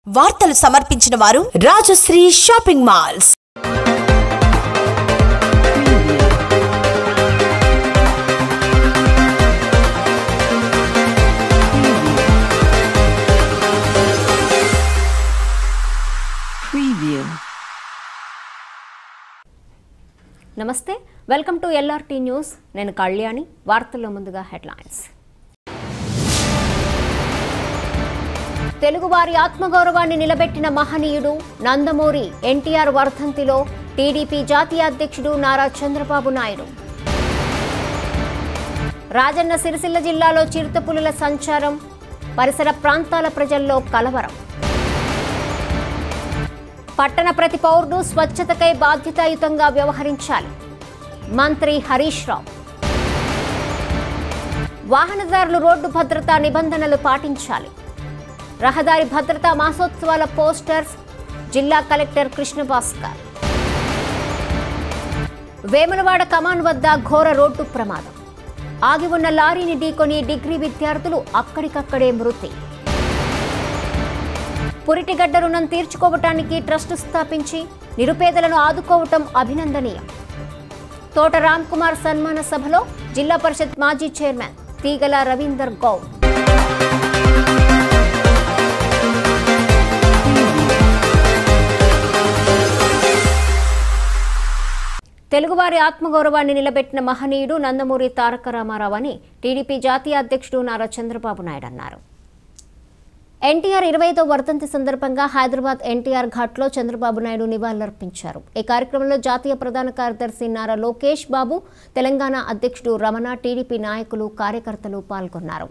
వార్తలు సమర్పించిన వారు రాజశ్రీ షాపింగ్ మాల్స్ Preview. నమస్తే వెల్కమ్ టు ఎల్ఆర్టీ న్యూస్ నేను కళ్యాణి వార్తల్లో ముందుగా హెడ్లైన్స్ తెలుగువారి ఆత్మగౌరవాన్ని నిలబెట్టిన మహనీయుడు నందమూరి ఎన్టీఆర్ వర్ధంతిలో టీడీపీ జాతీయ అధ్యక్షుడు నారా చంద్రబాబు నాయుడు రాజన్న సిరిసిల్ల జిల్లాలో చిరుతపులుల సంచారం పరిసర ప్రాంతాల ప్రజల్లో కలవరం పట్టణ ప్రతి పౌరుడు స్వచ్ఛతకై బాధ్యతాయుతంగా వ్యవహరించాలి మంత్రి హరీష్ రావు వాహనదారులు రోడ్డు భద్రతా నిబంధనలు పాటించాలి రహదారి భద్రతా మాసోత్సవాల పోస్టర్స్ జిల్లా కలెక్టర్ కృష్ణభాస్కర్ వేములవాడ కమాన్ వద్ద ఘోర రోడ్డు ప్రమాదం ఆగి ఉన్న లారీని ఢీకొని డిగ్రీ విద్యార్థులు అక్కడికక్కడే మృతి పురిటిగడ్డ రుణం తీర్చుకోవటానికి ట్రస్ట్ స్థాపించి నిరుపేదలను ఆదుకోవటం అభినందనీయం తోట రామ్ కుమార్ సన్మాన సభలో జిల్లా పరిషత్ మాజీ చైర్మన్ తీగల రవీందర్ గౌడ్ తెలుగువారి ఆత్మగౌరవాన్ని నిలబెట్టిన మహనీయుడు నందమూరి తారక రామారావు అని టీడీపీ జాతీయ అధ్యక్షుడు నారా చంద్రబాబు నాయుడు అన్నారు ఎన్టీఆర్ ఇరవైదో వర్ధంతి సందర్భంగా హైదరాబాద్ ఎన్టీఆర్ ఘాట్లో చంద్రబాబు నాయుడు నివాళులర్పించారు ఈ కార్యక్రమంలో జాతీయ ప్రధాన కార్యదర్శి నారా లోకేష్ బాబు తెలంగాణ అధ్యక్షుడు రమణ టీడీపీ నాయకులు కార్యకర్తలు పాల్గొన్నారు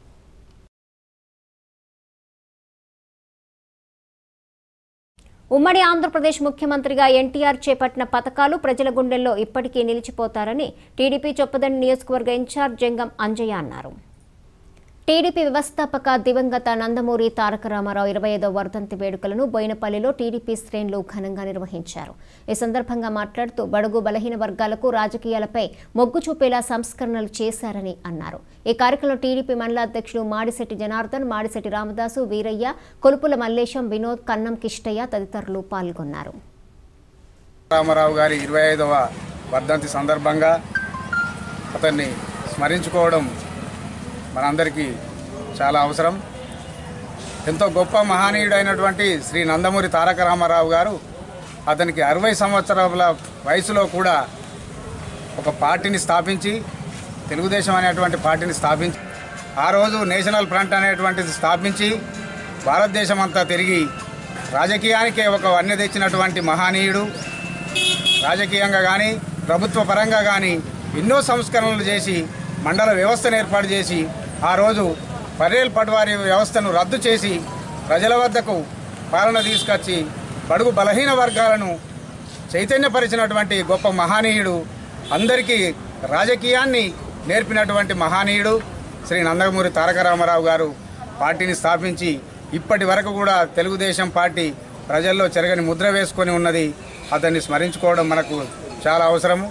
ఉమ్మడి ఆంధ్రప్రదేశ్ ముఖ్యమంత్రిగా ఎన్టీఆర్ చేపట్టిన పథకాలు ప్రజల గుండెల్లో ఇప్పటికీ నిలిచిపోతారని టీడీపీ చొప్పదండి నియోజకవర్గ ఇన్ఛార్జ్ జంగం అంజయ్య అన్నారు టీడీపీ వ్యవస్థాపక దివంగత నందమూరి తారక రామారావు ఇరవై ఐదో వర్ధంతి వేడుకలను బోయినపల్లిలో టీడీపీ శ్రేణులు ఘనంగా నిర్వహించారు ఈ సందర్భంగా మాట్లాడుతూ బడుగు బలహీన వర్గాలకు రాజకీయాలపై మొగ్గు చూపేలా సంస్కరణలు చేశారని అన్నారు ఈ కార్యక్రమంలో టీడీపీ మండల అధ్యక్షుడు మాడిశెట్టి జనార్దన్ మాడిశెట్టి రామదాసు వీరయ్య కొలుపుల మల్లేశం వినోద్ కన్నం కిష్టయ్య తదితరులు పాల్గొన్నారు రామారావు గారి ఇరవై ఐదవ వర్ధంతి సందర్భంగా అతన్ని స్మరించుకోవడం మనందరికీ చాలా అవసరం ఎంతో గొప్ప మహనీయుడైనటువంటి శ్రీ నందమూరి తారక రామారావు గారు అతనికి అరవై సంవత్సరాల వయసులో కూడా ఒక పార్టీని స్థాపించి తెలుగుదేశం అనేటువంటి పార్టీని స్థాపించి ఆ రోజు నేషనల్ ఫ్రంట్ అనేటువంటిది స్థాపించి భారతదేశం అంతా తిరిగి రాజకీయానికే ఒక వన్య తెచ్చినటువంటి మహనీయుడు రాజకీయంగా కానీ ప్రభుత్వ పరంగా కానీ ఎన్నో సంస్కరణలు చేసి మండల వ్యవస్థను ఏర్పాటు చేసి ఆ రోజు పర్యేల్ పట్వారీ వ్యవస్థను రద్దు చేసి ప్రజల వద్దకు పాలన తీసుకొచ్చి బడుగు బలహీన వర్గాలను చైతన్యపరిచినటువంటి గొప్ప మహనీయుడు అందరికీ రాజకీయాన్ని నేర్పినటువంటి మహనీయుడు శ్రీ నందమూరి తారక రామారావు గారు పార్టీని స్థాపించి ఇప్పటి వరకు కూడా తెలుగుదేశం పార్టీ ప్రజల్లో చెరగని ముద్ర వేసుకొని ఉన్నది అతన్ని స్మరించుకోవడం మనకు చాలా అవసరము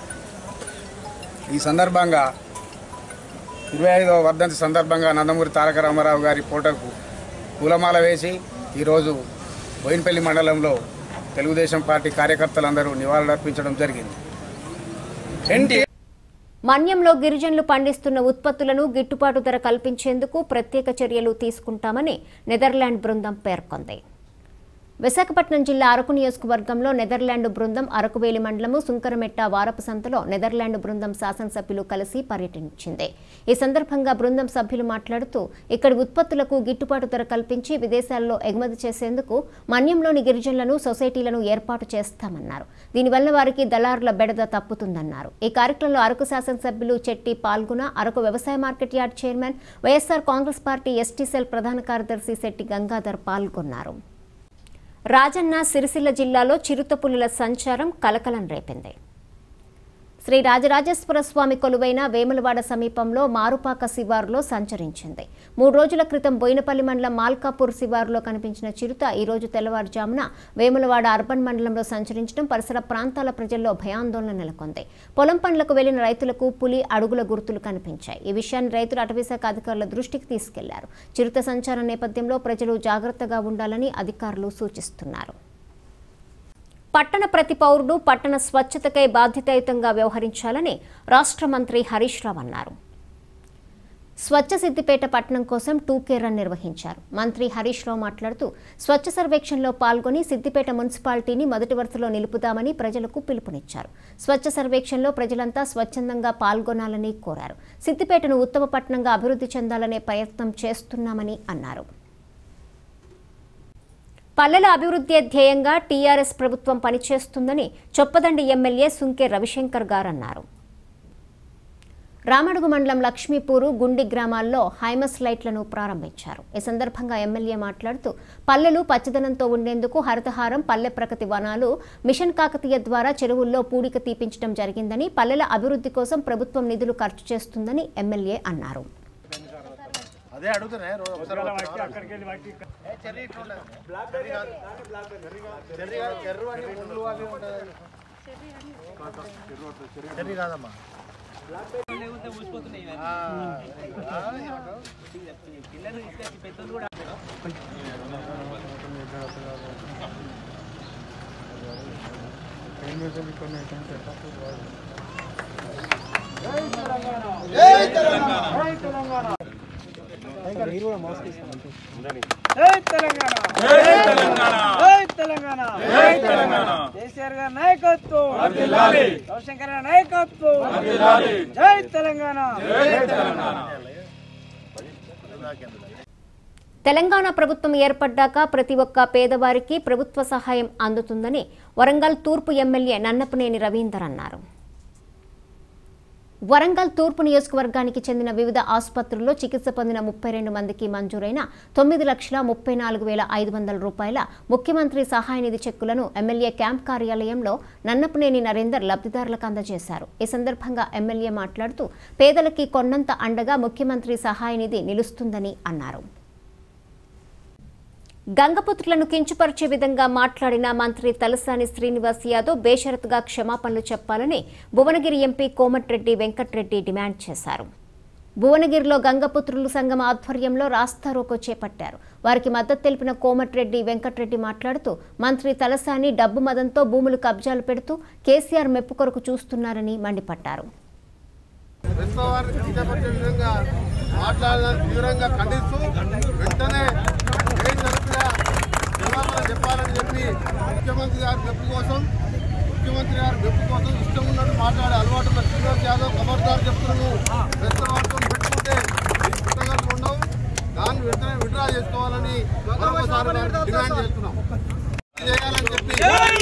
ఈ సందర్భంగా ఇరవై ఐదవ వర్ధంతి సందర్భంగా నందమూరి తారక రామారావు గారి ఫోటోకు పూలమాల వేసి ఈరోజు బోయినపల్లి మండలంలో తెలుగుదేశం పార్టీ కార్యకర్తలందరూ నివాళులర్పించడం జరిగింది ఎన్టీ మన్యంలో గిరిజనులు పండిస్తున్న ఉత్పత్తులను గిట్టుబాటు ధర కల్పించేందుకు ప్రత్యేక చర్యలు తీసుకుంటామని నెదర్లాండ్ బృందం పేర్కొంది విశాఖపట్నం జిల్లా అరకు నియోజకవర్గంలో నెదర్లాండ్ బృందం అరకువేలి మండలము సుంకరమెట్ట వారపు సంతలో నెదర్లాండ్ బృందం శాసనసభ్యులు కలిసి పర్యటించింది ఈ సందర్భంగా బృందం సభ్యులు మాట్లాడుతూ ఇక్కడి ఉత్పత్తులకు గిట్టుబాటు ధర కల్పించి విదేశాల్లో ఎగుమతి చేసేందుకు మన్యంలోని గిరిజనులను సొసైటీలను ఏర్పాటు చేస్తామన్నారు దీనివల్ల వారికి దళారుల బెడద తప్పుతుందన్నారు ఈ కార్యక్రమంలో అరకు శాసనసభ్యులు చెట్టి పాల్గొన అరకు వ్యవసాయ market yard chairman YSR Congress party ST cell ప్రధాన కార్యదర్శి శెట్టి గంగాధర్ పాల్గొన్నారు రాజన్న సిరిసిల్ల జిల్లాలో చిరుతపులుల సంచారం కలకలం రేపింది శ్రీ రాజరాజేశ్వర స్వామి కొలువైన వేములవాడ సమీపంలో మారుపాక శివారులో సంచరించింది మూడు రోజుల క్రితం బోయినపల్లి మండలం మాల్కాపూర్ శివారులో కనిపించిన చిరుత ఈ రోజు తెల్లవారుజామున వేములవాడ అర్బన్ మండలంలో సంచరించడం పరిసర ప్రాంతాల ప్రజల్లో భయాందోళన నెలకొంది పొలం పనులకు వెళ్లిన రైతులకు పులి అడుగుల గుర్తులు కనిపించాయి ఈ విషయాన్ని రైతులు అటవీశాఖ అధికారుల దృష్టికి తీసుకెళ్లారు చిరుత సంచారం నేపథ్యంలో ప్రజలు జాగ్రత్తగా ఉండాలని అధికారులు సూచిస్తున్నారు పట్టణ ప్రతి పౌరుడు పట్టణ స్వచ్ఛతకై బాధ్యతాయుతంగా వ్యవహరించాలని రాష్ట్ర మంత్రి హరీష్ రావు అన్నారు స్వచ్ఛ సిద్దిపేట పట్టణం కోసం టూ కే రన్ నిర్వహించారు మంత్రి హరీష్ రావు మాట్లాడుతూ స్వచ్ఛ సర్వేక్షణలో పాల్గొని సిద్దిపేట మున్సిపాలిటీని మొదటి వరుసలో నిలుపుదామని ప్రజలకు పిలుపునిచ్చారు స్వచ్ఛ సర్వేక్షణలో ప్రజలంతా స్వచ్ఛందంగా పాల్గొనాలని కోరారు సిద్దిపేటను ఉత్తమ పట్టణంగా అభివృద్ధి చెందాలనే ప్రయత్నం చేస్తున్నామని అన్నారు పల్లెల అభివృద్ధి ధ్యేయంగా టీఆర్ఎస్ ప్రభుత్వం పనిచేస్తుందని చొప్పదండి ఎమ్మెల్యే సుంకే రవిశంకర్ గారు అన్నారు రామడుగు మండలం లక్ష్మీపూరు గుండి గ్రామాల్లో హైమస్ లైట్లను ప్రారంభించారు ఈ సందర్భంగా ఎమ్మెల్యే మాట్లాడుతూ పల్లెలు పచ్చదనంతో ఉండేందుకు హరితహారం పల్లె ప్రగతి వనాలు మిషన్ కాకతీయ ద్వారా చెరువుల్లో పూడిక తీపించడం జరిగిందని పల్లెల అభివృద్ధి కోసం ప్రభుత్వం నిధులు ఖర్చు చేస్తుందని ఎమ్మెల్యే అన్నారు అదే అడుగుతున్నా రోజు ఒకసారి చెర్రీ ఇట్లా ఉండదు. చెర్రీ కాదు. చెర్రీ కాదు, చెర్రు అని ముళ్ళు అవి ఉంటుంది. చెర్రీ కాదమ్మా ఆ, ఆ, ఏమంటావు? జై తెలంగాణ జై తెలంగాణ జై తెలంగాణ జై తెలంగాణ కేసీఆర్ గారి నాయకత్వం రవిశంకర్ గారి నాయకత్వం జై తెలంగాణ తెలంగాణ ప్రభుత్వం ఏర్పడ్డాక ప్రతి ఒక్క పేదవారికి ప్రభుత్వ సహాయం అందుతుందని వరంగల్ తూర్పు ఎమ్మెల్యే నన్నపనేని రవీందర్ అన్నారు వరంగల్ తూర్పు నియోజకవర్గానికి చెందిన వివిధ ఆసుపత్రుల్లో చికిత్స పొందిన ముప్పై రెండు మందికి మంజూరైన తొమ్మిది లక్షల ముప్పై నాలుగు వేల ఐదు వందల రూపాయల ముఖ్యమంత్రి సహాయ నిధి చెక్కులను ఎమ్మెల్యే క్యాంప్ కార్యాలయంలో నన్నపనేని నరేందర్ లబ్ధిదారులకు అందజేశారు ఈ సందర్భంగా ఎమ్మెల్యే మాట్లాడుతూ పేదలకి కొన్నంత అండగా ముఖ్యమంత్రి సహాయ నిధి నిలుస్తుందని అన్నారు గంగపుత్రులను కించపరిచే విధంగా మాట్లాడిన మంత్రి తలసాని శ్రీనివాస్ యాదవ్ బేషరతుగా క్షమాపణలు చెప్పాలని భువనగిరి ఎంపీ కోమటిరెడ్డి వెంకట్రెడ్డి డిమాండ్ చేశారు భువనగిరిలో గంగపుత్రులు సంఘం ఆధ్వర్యంలో రాస్తారోకో చేపట్టారు వారికి మద్దతు తెలిపిన కోమటిరెడ్డి వెంకట్రెడ్డి మాట్లాడుతూ మంత్రి తలసాని డబ్బు మదంతో భూములు కబ్జాలు పెడుతూ కేసీఆర్ మెప్పు కొరకు చూస్తున్నారని మండిపడ్డారు వారిని కించపరిచే విధంగా మాట్లాడడానికి తీవ్రంగా ఖండిస్తూ వెంటనే ఏం జరిపినా క్షమాపణ చెప్పాలని చెప్పి ముఖ్యమంత్రి గారి మెప్పు కోసం ముఖ్యమంత్రి గారి మెప్పు కోసం ఇష్టం ఉన్నట్టు మాట్లాడే అలవాటు ఉన్న శ్రీనివాస్ యాదవ్ ఖబర్దారు చెప్తున్నాను పెద్దవారితో పెట్టుకుంటే ఈ పుస్తకాలు ఉండవు దాన్ని వెంటనే విడ్రా చేసుకోవాలని మరొకసారి వారికి డిమాండ్ చేస్తున్నాం చేయాలని చెప్పి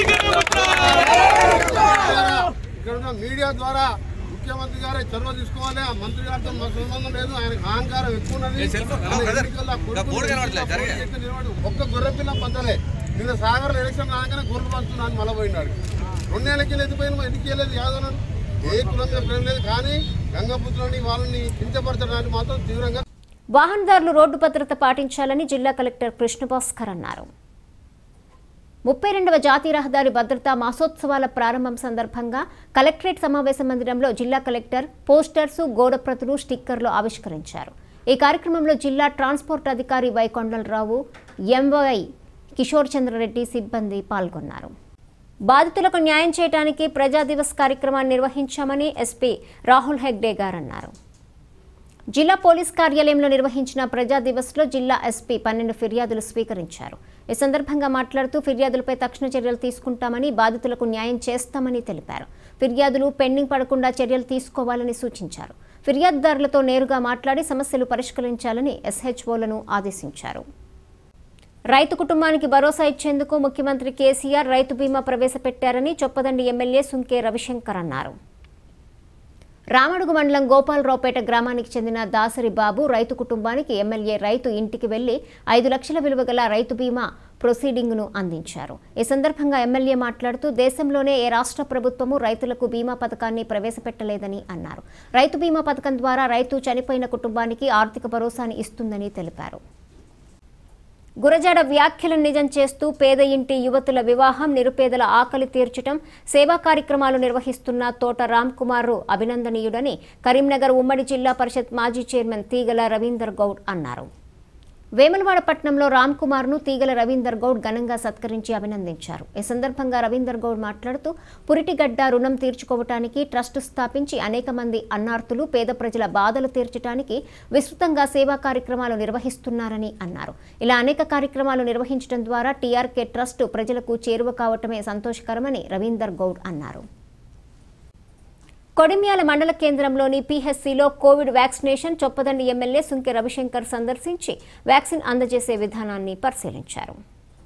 ఇక్కడ ఉన్న మీడియా ద్వారా ముఖ్యమంత్రి గారే చొరవ తీసుకోవాలి ఆ మంత్రి గారితో మా సంబంధం లేదు ఆయనకు అహంకారం ఎక్కువ ఉన్నది ఆయన ఎన్నికల్లో కొడుకుని చేస్తే నిలబడు. ఒక్క గొర్రె పిల్ల పంచలే నిన్న సాగర్ ఎలక్షన్ రాగానే గొర్రెలు పంచుతున్నా అని మళ్ళీ పోయినాడు రెండేళ్ళకి ఎత్తిపోయిన ఎన్నిక వెళ్ళేది యాదవ్ ఏ కులం చెప్పడం లేదు కానీ గంగపుత్రులని వాళ్ళని కించపరచడానికి మాత్రం తీవ్రంగా వాహనదారులు రోడ్డు భద్రత పాటించాలని జిల్లా కలెక్టర్ కృష్ణభాస్కర్ అన్నారు ముప్పై రెండవ జాతీయ రహదారి భద్రతా మాసోత్సవాల ప్రారంభం సందర్భంగా కలెక్టరేట్ సమావేశ మందిరంలో జిల్లా కలెక్టర్ పోస్టర్స్ గోడప్రతులు స్టిక్కర్లు ఆవిష్కరించారు ఈ కార్యక్రమంలో జిల్లా ట్రాన్స్పోర్ట్ అధికారి వై కొండలరావు ఎంవై కిషోర్ చంద్రరెడ్డి సిబ్బంది పాల్గొన్నారు బాధితులకు న్యాయం చేయడానికి ప్రజా దివస్ కార్యక్రమాన్ని నిర్వహించామని ఎస్పీ రాహుల్ హెగ్డే గారు అన్నారు జిల్లా పోలీస్ కార్యాలయంలో నిర్వహించిన ప్రజా దివస్లో జిల్లా ఎస్పీ పన్నెండు ఫిర్యాదులు స్వీకరించారు ఈ సందర్భంగా మాట్లాడుతూ ఫిర్యాదులపై తక్షణ చర్యలు తీసుకుంటామని బాధితులకు న్యాయం చేస్తామని తెలిపారు ఫిర్యాదులు పెండింగ్ పడకుండా చర్యలు తీసుకోవాలని సూచించారు ఫిర్యాదుదారులతో నేరుగా మాట్లాడి సమస్యలు పరిష్కరించాలని ఎస్హెచ్ఓలను ఆదేశించారు రైతు కుటుంబానికి భరోసా ఇచ్చేందుకు ముఖ్యమంత్రి కేసీఆర్ రైతు బీమా ప్రవేశపెట్టారని చొప్పదండి ఎమ్మెల్యే సుంకే రవిశంకర్ అన్నారు రామడుగు మండలం గోపాలరావుపేట గ్రామానికి చెందిన దాసరి బాబు రైతు కుటుంబానికి ఎమ్మెల్యే రైతు ఇంటికి వెళ్లి ఐదు లక్షల విలువ గల రైతు బీమా ప్రొసీడింగ్ను అందించారు ఈ సందర్భంగా ఎమ్మెల్యే మాట్లాడుతూ దేశంలోనే ఏ రాష్ట్ర ప్రభుత్వము రైతులకు బీమా పథకాన్ని ప్రవేశపెట్టలేదని అన్నారు రైతు బీమా పథకం ద్వారా రైతు చనిపోయిన కుటుంబానికి ఆర్థిక భరోసాని ఇస్తుందని తెలిపారు గురజాడ వ్యాఖ్యలను నిజం చేస్తూ పేద ఇంటి యువతుల వివాహం నిరుపేదల ఆకలి తీర్చడం సేవా కార్యక్రమాలు నిర్వహిస్తున్న తోట రామ్ కుమార్ అభినందనీయుడని కరీంనగర్ ఉమ్మడి జిల్లా పరిషత్ మాజీ చైర్మన్ తీగల రవీందర్ గౌడ్ అన్నారు వేములవాడ పట్టణంలో రామ్ కుమార్ ను తీగల రవీందర్ గౌడ్ ఘనంగా సత్కరించి అభినందించారు ఈ సందర్భంగా రవీందర్ గౌడ్ మాట్లాడుతూ పురిటిగడ్డ రుణం తీర్చుకోవటానికి ట్రస్ట్ స్థాపించి అనేక మంది అన్నార్తులు పేద ప్రజల బాధలు తీర్చడానికి విస్తృతంగా సేవా కార్యక్రమాలు నిర్వహిస్తున్నారని అన్నారు ఇలా అనేక కార్యక్రమాలు నిర్వహించడం ద్వారా టీఆర్కే ట్రస్ట్ ప్రజలకు చేరువ కావటమే సంతోషకరమని రవీందర్ గౌడ్ అన్నారు కొడిమ్యాల మండల కేంద్రంలోని పీహెచ్సీలో Covid vaccination Choppadandi MLA Sunke Ravishankar సందర్శించి వ్యాక్సిన్ అందజేసే విధానాన్ని పరిశీలించారు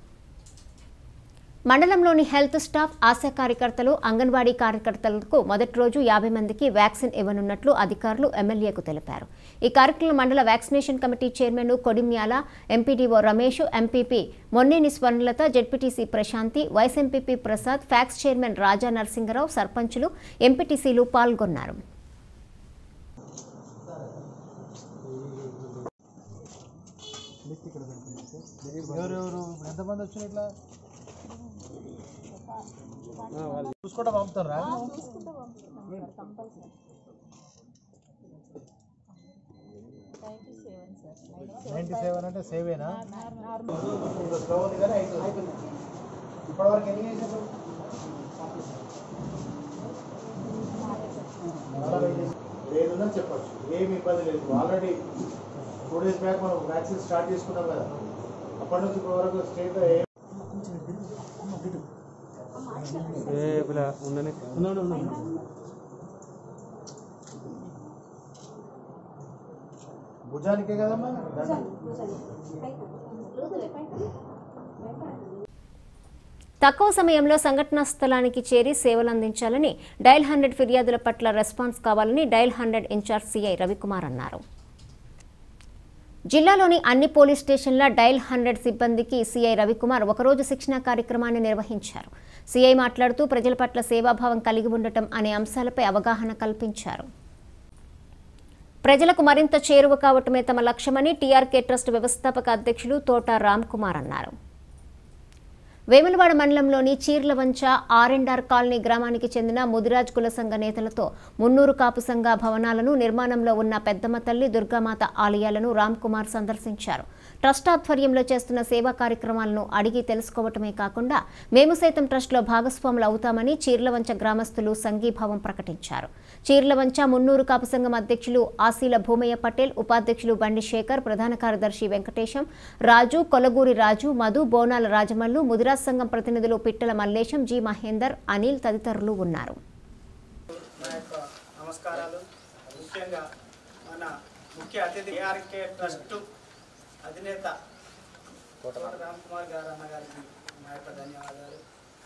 మండలంలోని హెల్త్ స్టాఫ్ ఆశా కార్యకర్తలు అంగన్వాడీ కార్యకర్తలకు మొదటి రోజు యాభై మందికి వ్యాక్సిన్ ఇవ్వనున్నట్లు అధికారులు ఎమ్మెల్యేకు తెలిపారు ఈ కార్యక్రమం మండల vaccination committee chairman Kodimyal MPDO Ramesh MPP Monneni Swarnalatha ZPTC Prashanthi vice MPP Prasad PACS chairman Raja Narasingarao సర్పంచులు ఎంపీటీసీలు పాల్గొన్నారు ఎవరెవరు ఇప్పుడు ఎంతమంది వచ్చారు ఇట్లా చూసుకుంటా పంపుతారా నైంటీ సెవెన్ అంటే సేవేనా స్లో ఉంది కానీ అయిపోయింది ఇప్పటివరకు ఎన్ని చేశారు నలభై చేశారు. లేదని చెప్పచ్చు ఏమి ఇబ్బంది లేదు ఆల్రెడీ టూ డేస్ బ్యాక్ మనం వ్యాక్సిన్ స్టార్ట్ చేసుకున్నాం కదా అప్పటి నుంచి ఇప్పటి వరకు స్టేట్ ఏ భుజానికే కదమ్మా దండం. తక్కువ సమయంలో సంఘటనా స్థలానికి చేరి సేవలు అందించాలని డయల్ హండ్రెడ్ ఫిర్యాదుల పట్ల రెస్పాన్స్ కావాలని dial hundred incharge CI Ravikumar అన్నారు జిల్లాలోని అన్ని పోలీస్ స్టేషన్ల డయల్ హండ్రెడ్ సిబ్బందికి సీఐ రవికుమార్ ఒకరోజు శిక్షణ కార్యక్రమాన్ని నిర్వహించారు సీఐ మాట్లాడుతూ ప్రజల పట్ల సేవాభావం కలిగి ఉండటం అనే అంశాలపై అవగాహన కల్పించారు ప్రజలకు మరింత చేరువ కావటమే తమ లక్ష్యమని టీఆర్కే ట్రస్ట్ వ్యవస్థాపక అధ్యక్షులు తోట రామ్ కుమార్ అన్నారు వేములవాడ మండలంలోని Cheerlavancha R and R colony గ్రామానికి చెందిన ముదిరాజ్ కుల సంఘ నేతలతో మున్నూరు కాపు సంఘ భవనాలను నిర్మాణంలో ఉన్న పెద్దమ్మ తల్లి దుర్గామాత ఆలయాలను రామ్ కుమార్ సందర్శించారు ట్రస్ట్ ఆధ్వర్యంలో చేస్తున్న సేవా కార్యక్రమాలను అడిగి తెలుసుకోవటమే కాకుండా మేము సైతం ట్రస్ట్లో భాగస్వాములు అవుతామని చీర్లవంచ గ్రామస్తులు సంఘీభావం ప్రకటించారు చీర్లవంచ మున్నూరు కాపు సంఘం అధ్యక్షులు ఆశీల భూమయ్య పటేల్ ఉపాధ్యక్షులు బండి శేఖర్ ప్రధాన కార్యదర్శి వెంకటేశం రాజు కొలగూరి రాజు మధు బోనాల రాజమల్లు ముదిరాజ్ సంఘం ప్రతినిధులు పిట్టల మల్లేశం జి మహేందర్ అనిల్ తదితరులు ఉన్నారు నా యొక్క నమస్కారాలు ముఖ్యంగా మన ముఖ్య అతిథి ఏఆర్కే ట్రస్ట్ అధినేత కోట రామ్ కుమార్ గారు అన్న గారికి నా యొక్క ధన్యవాదాలు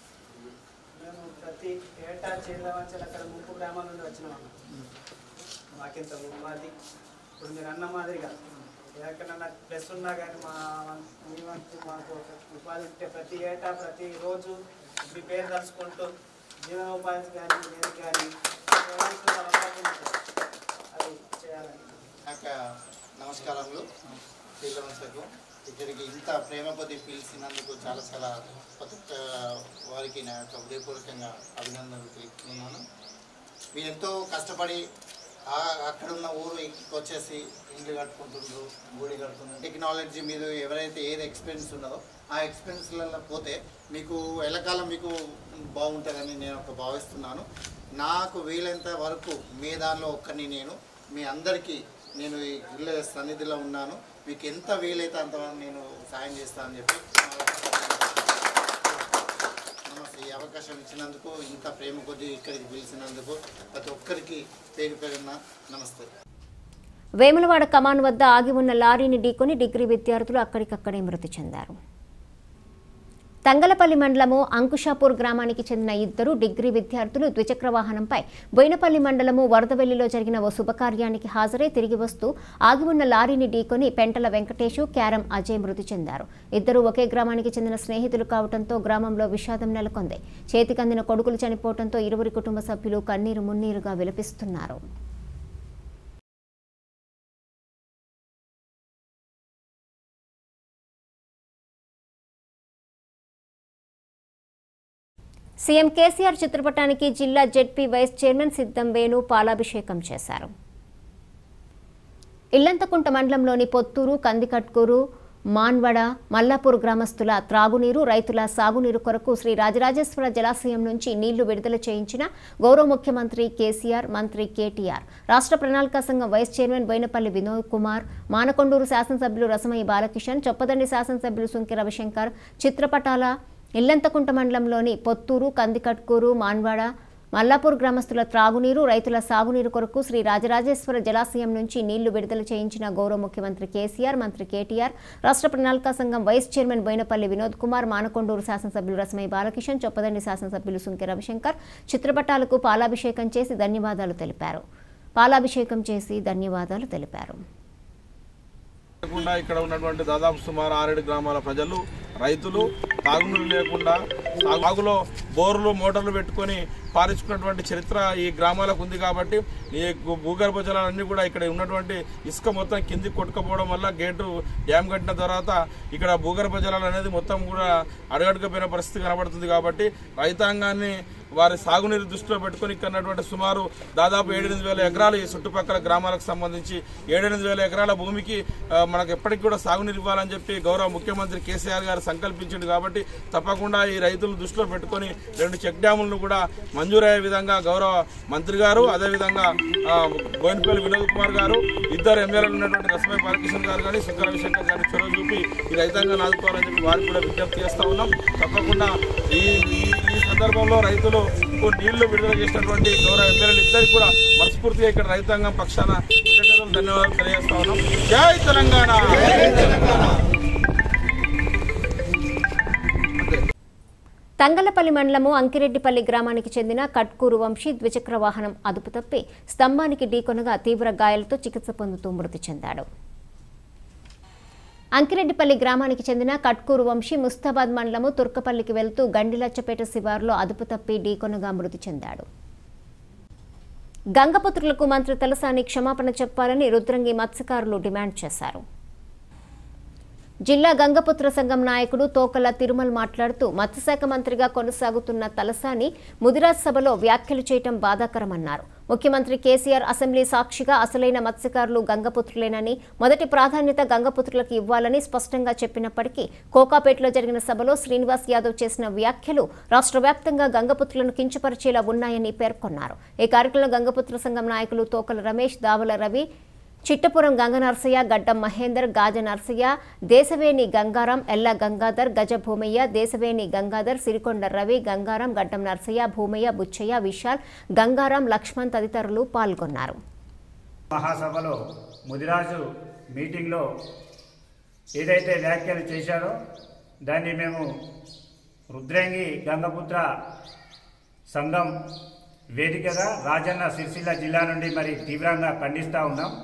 మేము ప్రతి ఏటా చేరవంచలు అక్కడ ముంపు గ్రామాల నుండి వచ్చినాం అన్న మాకింత ఉపాధి ఇప్పుడు మీరు అన్న మాదిరిగా ఎక్కడన్నా ప్లస్ ఉన్నా కానీ మా వం- మీ వంతు మాకు ఒక ఉపాధి ఉంటే ప్రతి ఏటా ప్రతి రోజు మీ పేరు తలుచుకుంటూ జీవనోపాధి కానీ ఏది కానీ చేయవలసిన అవకాశం ఉంటుంది. అది చేయాలని యొక్క నమస్కారములు శ్రీలంకకు ఇక్కడికి ఇంత ప్రేమ కొద్ది పిలిచినందుకు చాలా చాలా కొత్త వారికి నా యొక్క హృదయపూర్వకంగా అభినందనలు తెలుపుతున్నాను మీరు ఎంతో కష్టపడి ఆ- అక్కడున్న ఊరు ఇక్కడికి వచ్చేసి ఇల్లు కట్టుకుంటుండ్రు గుడి కడుతుండ్రు టెక్నాలజీ మీరు ఎవరైతే ఏది ఎక్స్పీరియన్స్ ఉన్నదో ఆ ఎక్స్పీరియన్స్లలో పోతే మీకు ఎల్లకాలం మీకు బాగుంటుందని నేను ఒక భావిస్తున్నాను నాకు వీలైనంత వరకు మీ దానిలో ఒక్కరిని నేను మీ అందరికీ నేను ఈ గుళ్ళ సన్నిధిలో ఉన్నాను మీకు ఎంత వీలైతే అంత నేను సాయం చేస్తానని చెప్పి నమస్తే ఈ అవకాశం ఇచ్చినందుకు ఇంత ప్రేమ కొద్దీ ఇక్కడికి పిలిచినందుకు ప్రతి ఒక్కరికి పేరు పేరున నమస్తే వేములవాడ కమాన్ వద్ద ఆగి ఉన్న లారీని ఢీకొని డిగ్రీ విద్యార్థులు అక్కడికక్కడే మృతి చెందారు తంగలపల్లి మండలము అంకుషాపూర్ గ్రామానికి చెందిన ఇద్దరు డిగ్రీ విద్యార్థులు ద్విచక్ర వాహనంపై బోయినపల్లి మండలము వరదవెల్లిలో జరిగిన ఓ శుభకార్యానికి హాజరై తిరిగి వస్తూ ఆగి ఉన్న లారీని ఢీకొని పెంటల వెంకటేషు క్యారం అజయ్ మృతి చెందారు ఇద్దరు ఒకే గ్రామానికి చెందిన స్నేహితులు కావడంతో గ్రామంలో విషాదం నెలకొంది చేతికందిన కొడుకులు చనిపోవడంతో ఇరువురి కుటుంబ సభ్యులు కన్నీరు మున్నీరుగా విలపిస్తున్నారు సీఎం కేసీఆర్ చిత్రపటానికి జిల్లా జెడ్పీ వైస్ చైర్మన్ సిద్ధం వేణు పాలాభిషేకం చేశారు ఇల్లంతకుంట మండలంలోని పొత్తూరు కందికట్కూరు మాన్వడ మల్లాపూర్ గ్రామస్తుల త్రాగునీరు రైతుల సాగునీరు కొరకు శ్రీ రాజరాజేశ్వర జలాశయం నుంచి నీళ్లు విడుదల చేయించిన గౌరవ ముఖ్యమంత్రి కేసీఆర్ మంత్రి కేటీఆర్ రాష్ట్ర ప్రణాళికా సంఘం వైస్ చైర్మన్ బోయినపల్లి వినోద్ కుమార్ మానకొండూరు శాసనసభ్యులు రసమయ్య బాలకిషన్ చొప్పదండి శాసనసభ్యులు సుంకి రవిశంకర్ చిత్రపటాల ఇల్లంతకుంట మండలంలోని పొత్తూరు కందికట్కూరు మాన్వాడ మల్లాపూర్ గ్రామస్తుల త్రాగునీరు రైతుల సాగునీరు కొరకు శ్రీ రాజరాజేశ్వర జలాశయం నుంచి నీళ్లు విడుదల చేయించిన గౌరవ ముఖ్యమంత్రి కేసీఆర్ మంత్రి కేటీఆర్ రాష్ట్ర ప్రణాళికా సంఘం వైస్ చైర్మన్ బోయినపల్లి వినోద్ కుమార్ మానకొండూరు శాసనసభ్యులు రసమయ్య బాలకిషన్ చొప్పదండి శాసనసభ్యులు సుంకె రవిశంకర్ చిత్రపటాలకు పాలాభిషేకం చేసి ధన్యవాదాలు తెలిపారు పాలాభిషేకం చేసి ధన్యవాదాలు తెలిపారు లేకుండా ఇక్కడ ఉన్నటువంటి దాదాపు సుమారు ఆరేడు గ్రామాల ప్రజలు రైతులు తాగునీరు లేకుండా సాగులో బోర్లు మోటార్లు పెట్టుకొని పారించుకున్నటువంటి చరిత్ర ఈ గ్రామాలకు ఉంది కాబట్టి ఈ భూగర్భ జలాలన్నీ కూడా ఇక్కడ ఉన్నటువంటి ఇసుక మొత్తం కిందికి కొట్టుకపోవడం వల్ల గేటు డ్యామ్ కట్టిన తర్వాత ఇక్కడ భూగర్భ జలాలు అనేది మొత్తం కూడా అడుగడుకపోయిన పరిస్థితి కనబడుతుంది కాబట్టి రైతాంగాన్ని వారి సాగునీరు దృష్టిలో పెట్టుకుని ఇక్కడ ఉన్నటువంటి సుమారు దాదాపు ఏడెనిమిది వేల ఎకరాలు ఈ చుట్టుపక్కల గ్రామాలకు సంబంధించి ఏడెనిమిది వేల ఎకరాల భూమికి ఆ, మనకు ఎప్పటికి కూడా సాగునీరు ఇవ్వాలని చెప్పి గౌరవ ముఖ్యమంత్రి కేసీఆర్ గారు సంకల్పించింది కాబట్టి తప్పకుండా ఈ రైతులు దృష్టిలో పెట్టుకొని రెండు చెక్ డ్యాములను కూడా మంజూరయ్యే విధంగా గౌరవ మంత్రి గారు అదేవిధంగా ఆ, బోయినపల్లి వినోద్ కుమార్ గారు ఇద్దరు ఎమ్మెల్యేలు ఉన్నటువంటి రసమయ్య బాలకృష్ణ గారు కానీ శంకర రవిశంకర్ గారిని చొరవ చూపి ఈ రైతాంగాన్ని ఆదుకోవాలని చెప్పి వారికి కూడా విజ్ఞప్తి చేస్తా ఉన్నాం తప్పకుండా ఈ ఈ- ఈ సందర్భంలో రైతులు నీళ్లు విడుదల చేసినటువంటి గౌరవ ఎమ్మెల్యేలు ఇద్దరికి కూడా మనస్ఫూర్తిగా ఇక్కడ రైతాంగం పక్షాన కృతజ్ఞతలు ధన్యవాదాలు తెలియజేస్తా ఉన్నాం జై తెలంగాణ తంగలపల్లి మండలము అంకిరెడ్డిపల్లి గ్రామానికి చెందిన కట్కూరు వంశీ ద్విచక్ర వాహనం అదుపు తప్పి స్తంభానికి ఢీకొనగా తీవ్ర గాయాలతో చికిత్స పొందుతూ మృతి చెందాడు అంకిరెడ్డిపల్లి గ్రామానికి చెందిన కట్కూరు వంశీ ముస్తాబాద్ మండలము తుర్కపల్లికి వెళ్తూ గండిలచ్చపేట శివారులో అదుపు తప్పి ఢీకొనగా మృతి చెందాడు గంగపుత్రులకు మంత్రి తలసాని క్షమాపణ చెప్పాలని రుద్రంగి మత్స్యకారులు డిమాండ్ చేశారు జిల్లా గంగపుత్ర సంఘం నాయకుడు తోకల తిరుమల్ మాట్లాడుతూ మత్స్యశాఖ మంత్రిగా కొనసాగుతున్న తలసాని ముదిరాజ్ సభలో వ్యాఖ్యలు చేయటం బాధాకరమన్నారు ముఖ్యమంత్రి కేసీఆర్ అసెంబ్లీ సాక్షిగా అసలైన మత్స్యకారులు గంగపుత్రులేనని మొదటి ప్రాధాన్యత గంగపుత్రులకు ఇవ్వాలని స్పష్టంగా చెప్పినప్పటికీ కోకాపేటలో జరిగిన సభలో శ్రీనివాస్ యాదవ్ చేసిన వ్యాఖ్యలు రాష్ట్ర వ్యాప్తంగా గంగపుత్రులను కించపరిచేలా ఉన్నాయని పేర్కొన్నారు ఈ కార్యక్రమంలో గంగపుత్ర సంఘం నాయకులు తోకల రమేష్ దావల రవి చిట్టపురం గంగ నరసయ్య గడ్డం మహేందర్ గాజ నరసయ్య దేశవేణి గంగారాం ఎల్ల గంగాధర్ గజ భూమయ్య దేశవేణి గంగాధర్ సిరికొండ రవి గంగారాం గడ్డం నరసయ్య భూమయ్య బుచ్చయ్య విశాల్ గంగారాం లక్ష్మణ్ తదితరులు పాల్గొన్నారు మహాసభలో ముదిరాజు మీటింగ్లో ఏదైతే వ్యాఖ్యలు చేశారో దాన్ని మేము రుద్రంగి గంగపుత్ర సంఘం వేదికగా రాజన్న సిరిసిల్ల జిల్లా నుండి మరి తీవ్రంగా ఖండిస్తూ ఉన్నాం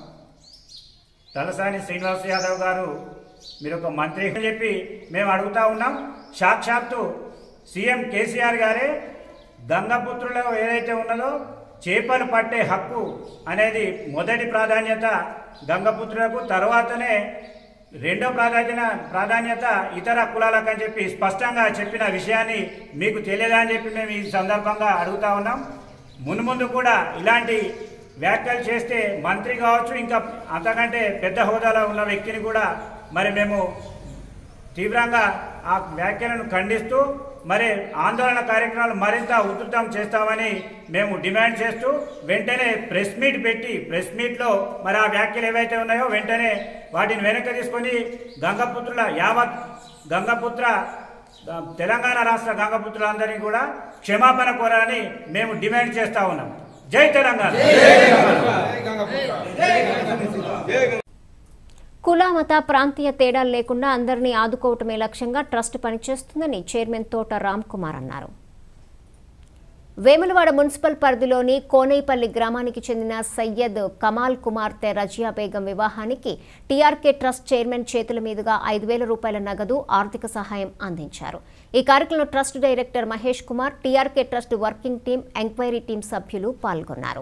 తలసాని శ్రీనివాస్ యాదవ్ గారు మీరు ఒక మంత్రి అని చెప్పి మేము అడుగుతా ఉన్నాం సాక్షాత్తు సీఎం కేసీఆర్ గారే గంగపుత్రులో ఏదైతే ఉన్నదో చేపలు పట్టే హక్కు అనేది మొదటి ప్రాధాన్యత గంగపుత్రులకు తర్వాతనే రెండో ప్రాధాన్యత ప్రాధాన్యత ఇతర కులాలకు అని చెప్పి స్పష్టంగా చెప్పిన విషయాన్ని మీకు తెలియదా అని చెప్పి మేము ఈ సందర్భంగా అడుగుతా ఉన్నాం మున్ముందు కూడా ఇలాంటి వ్యాఖ్యలు చేస్తే మంత్రి కావచ్చు ఇంకా అంతకంటే పెద్ద హోదాలో ఉన్న వ్యక్తిని కూడా మరి మేము తీవ్రంగా ఆ వ్యాఖ్యలను ఖండిస్తూ మరి ఆందోళన కార్యక్రమాలు మరింత ఉధృతం చేస్తామని మేము డిమాండ్ చేస్తూ వెంటనే ప్రెస్ మీట్ పెట్టి ప్రెస్ మీట్లో మరి ఆ వ్యాఖ్యలు ఏవైతే ఉన్నాయో వెంటనే వాటిని వెనక్కి తీసుకొని గంగపుత్రుల యావత్ గంగపుత్ర తెలంగాణ రాష్ట్ర గంగపుత్రులందరినీ కూడా క్షమాపణ కోరాలని మేము డిమాండ్ చేస్తా ఉన్నాం జై తెలంగాణ కుల మత ప్రాంతీయ తేడాలు లేకుండా అందరినీ ఆదుకోవటమే లక్ష్యంగా ట్రస్ట్ పనిచేస్తుందని చైర్మన్ తోట రామ్ కుమార్ అన్నారు వేములవాడ మున్సిపల్ పరిధిలోని కోనేపల్లి గ్రామానికి చెందిన సయ్యద్ కమాల్ కుమార్తె రజియా బేగం వివాహానికి టీఆర్కే ట్రస్ట్ చైర్మన్ చేతుల మీదుగా ఐదు వేల రూపాయల నగదు ఆర్థిక సహాయం అందించారు ఈ కార్యక్రమంలో trust director Mahesh Kumar TRK trust working team enquiry team సభ్యులు పాల్గొన్నారు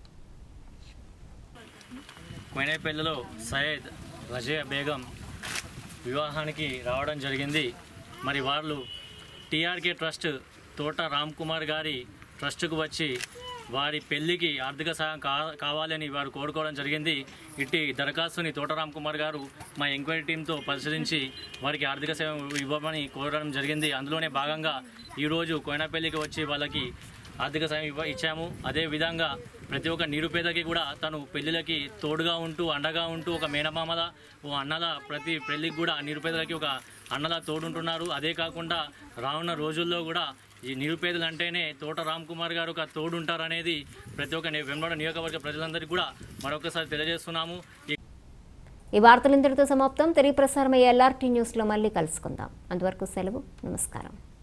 కొనేపల్లిలో సయ్యద్ రజియా బేగం వివాహానికి రావడం జరిగింది మరి వాళ్ళు టీఆర్కే ట్రస్ట్ తోట రామ్ కుమార్ గారి ట్రస్టుకు వచ్చి వారి పెళ్లికి ఆర్థిక సహాయం కా కావాలని వారు కోరుకోవడం జరిగింది ఇట్టి దరఖాస్తుని తోట రామ్ కుమార్ గారు మా ఎంక్వైరీ టీంతో పరిశీలించి వారికి ఆర్థిక సేవ ఇవ్వమని కోరడం జరిగింది అందులోనే భాగంగా ఈరోజు కోయనపల్లికి వచ్చి వాళ్ళకి ఆర్థిక సాయం ఇవ్వ ఇచ్చాము అదే విధంగా ప్రతి ఒక్క నిరుపేదకి కూడా తను పెళ్లిలకి తోడుగా ఉంటూ అండగా ఉంటూ ఒక మేనమామల ఓ అన్నల ప్రతి పెళ్లికి కూడా నిరుపేదలకి ఒక అన్నలా తోడుంటున్నారు అదే కాకుండా రానున్న రోజుల్లో కూడా ఈ నిరుపేదలు అంటేనే తోట రామ్ కుమార్ గారు ఒక తోడుంటారనేది ప్రతి ఒక్క ని- వెంబడ నియోజకవర్గ ప్రజలందరికీ కూడా మరొకసారి తెలియజేస్తున్నాము ఈ ఈ వార్తలు ఇంతటితో సమాప్తం తిరిగి ప్రసారమయ్యే ఎల్ఆర్టీ న్యూస్లో మళ్ళీ కలుసుకుందాం అంతవరకు సెలవు నమస్కారం